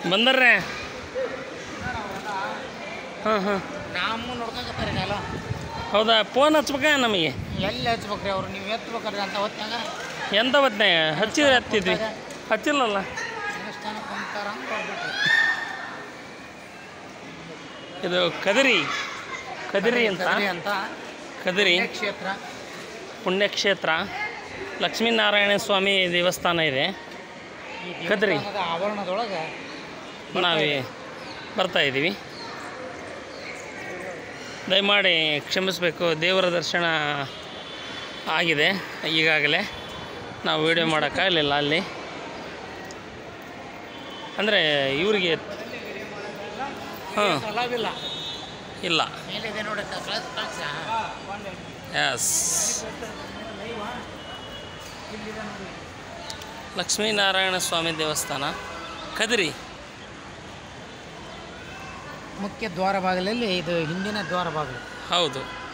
ಬಂದರ್ರೆ ಹಾಂ ಹಾಂ ನಮ್ಮ ನೋಡ್ಕೊಂತಾರೆ ಎಲ್ಲ ಹೌದಾ ಫೋನ್ ಹಚ್ಬೇಕ ನಮಗೆ ಎಲ್ಲಿ ಹಚ್ಬೇಕ್ರಿ ಅವ್ರು ನೀವು ಎತ್ಬೇಕ್ರಿ ಅಂತ ಹೊತ್ತಾಗ ಎಂತ ಹೊತ್ನ್ಯಾಗ ಹಚ್ಚಿದ್ರೆ ಹತ್ತಿದ್ವಿ ಹಚ್ಚಿಲ್ಲಲ್ಲ ದೇವಸ್ಥಾನ ಕುಂತಾರ ಅಂತ ಹೊರ್ಟ್ಬಿಟ್ರು. ಇದು ಕದಿರಿ ಕದಿರಿ ಅಂತ ಕದ್ರಿ ಅಂತ ಕದಿರಿ ಕ್ಷೇತ್ರ ಪುಣ್ಯಕ್ಷೇತ್ರ ಲಕ್ಷ್ಮೀನಾರಾಯಣ ಸ್ವಾಮಿ ದೇವಸ್ಥಾನ ಇದೆ ಈ ಕದ್ರಿ. ದೇವಸ್ಥಾನದ ಆವರಣದೊಳಗೆ ನಾವೇ ಬರ್ತಾ ಇದ್ದೀವಿ ದಯಮಾಡಿ ಕ್ಷಮಿಸಬೇಕು ದೇವರ ದರ್ಶನ ಆಗಿದೆ ಈಗಾಗಲೇ ನಾವು ವಿಡಿಯೋ ಮಾಡೋಕ್ಕಾಗಲಿಲ್ಲ ಅಲ್ಲಿ ಅಂದರೆ ಇವರಿಗೆ ಹಾಂ ಅಲಾವಿಲ್ಲ ಇಲ್ಲ ಮೇಲಿದೆ ನೋಡಿ ಕಳ್ಸ ಕಳ್ಸ ಎಸ್ ಲಕ್ಷ್ಮೀನಾರಾಯಣ ಸ್ವಾಮಿ ದೇವಸ್ಥಾನ ಕದಿರಿ ಮುಖ್ಯ ದ್ವಾರ ಬಾಗಿಲಲ್ಲಿ ಇದು ಹಿಂದಿನ ದ್ವಾರ ಬಾಗಿಲು ಹೌದು